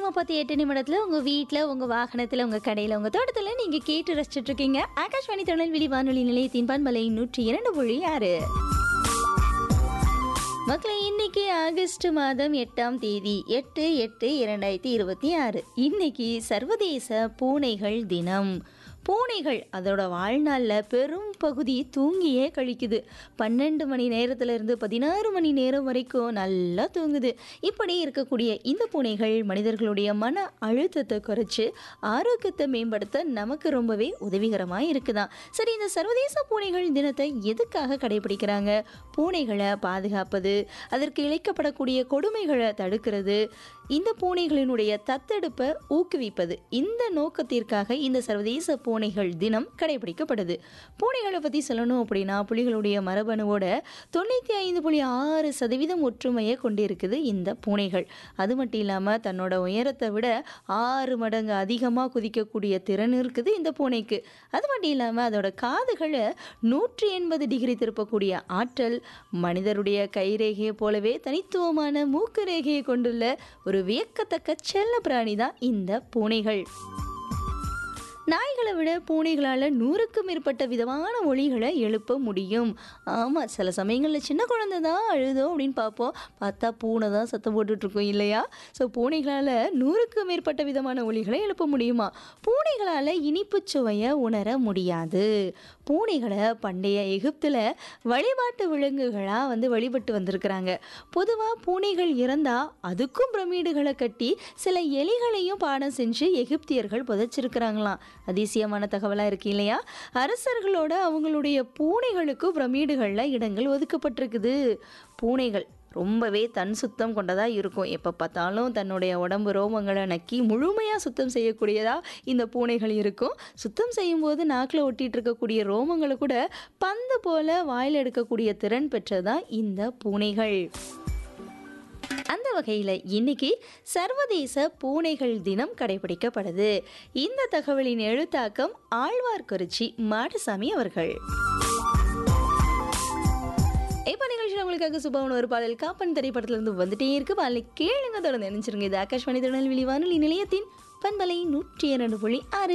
முப்பத்தி எட்டு நிமிடத்தில் உங்கள் வீட்டில் உங்கள் வாகனத்தில் உங்கள் கடையில் உங்கள் தோட்டத்தில் நீங்கள் கேட்டு ரசிச்சுட்டு இருக்கீங்க ஆகாஷ்வாணி திருநெல்வேலி வானொலி நிலையத்தின் பண்பலை நூற்றி இரண்டு புள்ளி ஆறு மக்களை இன்னைக்கு ஆகஸ்ட் மாதம் எட்டாம் தேதி எட்டு எட்டு இரண்டாயிரத்தி இருபத்தி ஆறு இன்னைக்கு சர்வதேச பூனைகள் தினம் பூனைகள் அதோட வாழ்நாளில் பெரும் பகுதி தூங்கியே கழிக்குது பன்னெண்டு மணி நேரத்திலிருந்து பதினாறு மணி நேரம் வரைக்கும் நல்லா தூங்குது இப்படி இருக்கக்கூடிய இந்த பூனைகள் மனிதர்களுடைய மன அழுத்தத்தை குறைச்சு ஆரோக்கியத்தை மேம்படுத்த நமக்கு ரொம்பவே உதவிகரமாக இருக்குதான் சரி இந்த சர்வதேச பூனைகள் தினத்தை எதுக்காக கடைபிடிக்கிறாங்க பூனைகளை பாதுகாப்பது அதற்கு இழைக்கப்படக்கூடிய கொடுமைகளை தடுக்கிறது இந்த பூனைகளினுடைய தத்தெடுப்பை ஊக்குவிப்பது இந்த நோக்கத்திற்காக இந்த சர்வதேச பூனைகள் தினம் கடைபிடிக்கப்படுது பூனைகளை பற்றி சொல்லணும் அப்படின்னா புலிகளுடைய மரபணுவோட தொண்ணூற்றி ஐந்து புள்ளி ஆறு சதவீதம் ஒற்றுமையை கொண்டிருக்குது இந்த பூனைகள் அது மட்டும் இல்லாமல் தன்னோட உயரத்தை விட ஆறு மடங்கு அதிகமாக குதிக்கக்கூடிய திறன் இருக்குது இந்த பூனைக்கு அது மட்டும் இல்லாமல் அதோட காதுகளை நூற்றி எண்பது டிகிரி திருப்பக்கூடிய ஆற்றல் மனிதருடைய கைரேகையை போலவே தனித்துவமான மூக்கு ரேகையை கொண்டுள்ள ஒரு வியக்கத்தக்க செல்ல பிராணி தான் இந்த பூனைகள் நாய்களை விட பூனைகளால் நூறுக்கும் மேற்பட்ட விதமான ஒளிகளை எழுப்ப முடியும் ஆமாம் சில சமயங்களில் சின்ன குழந்தை தான் அழுதோம் அப்படின்னு பார்ப்போம் பார்த்தா பூனை தான் சத்தம் போட்டுட்ருக்கோம் இல்லையா ஸோ பூனைகளால் நூறுக்கும் மேற்பட்ட விதமான ஒளிகளை எழுப்ப முடியுமா பூனைகளால் இனிப்பு சுவையை உணர முடியாது பூனைகளை பண்டைய எகிப்தில் வழிபாட்டு விலங்குகளாக வந்து வழிபட்டு வந்திருக்கிறாங்க பொதுவாக பூனைகள் இறந்தால் அதுக்கும் பிரமிடுகளை கட்டி சில எலிகளையும் பாடம் செஞ்சு எகிப்தியர்கள் புதைச்சிருக்கிறாங்களாம் அதிசயமான தகவலாக இருக்கு இல்லையா அரசர்களோட அவங்களுடைய பூனைகளுக்கும் பிரமிடுகளில் இடங்கள் ஒதுக்கப்பட்டிருக்குது பூனைகள் ரொம்பவே தன் சுத்தம் கொண்டதாக இருக்கும் எப்போ பார்த்தாலும் தன்னுடைய உடம்பு ரோமங்களை நக்கி முழுமையாக சுத்தம் செய்யக்கூடியதாக இந்த பூனைகள் இருக்கும் சுத்தம் செய்யும்போது நாக்கில் ஒட்டிகிட்டு இருக்கக்கூடிய ரோமங்களை கூட பந்து போல வாயில் எடுக்கக்கூடிய திறன் பெற்றதான் இந்த பூனைகள் அந்த வகையில் இன்னைக்கு சர்வதேச பூனைகள் தினம் கடைபிடிக்கப்படுது இந்த தகவலின் எழுத்தாக்கம் ஆழ்வார்குறிச்சி மாடசாமி அவர்கள் இப்போ நிகழ்ச்சியில் உங்களுக்காக சுபவன் ஒரு பாடல் காப்பன் திரைப்படத்திலிருந்து வந்துட்டே இருக்கு பாடலை கேளுங்க தொடர்ந்து நினைச்சிருங்க இது ஆகாஷ்வாணி திருநெல்வேலி வானொலி நிலையத்தின் பண்பலை நூற்றி இரண்டு புள்ளி ஆறு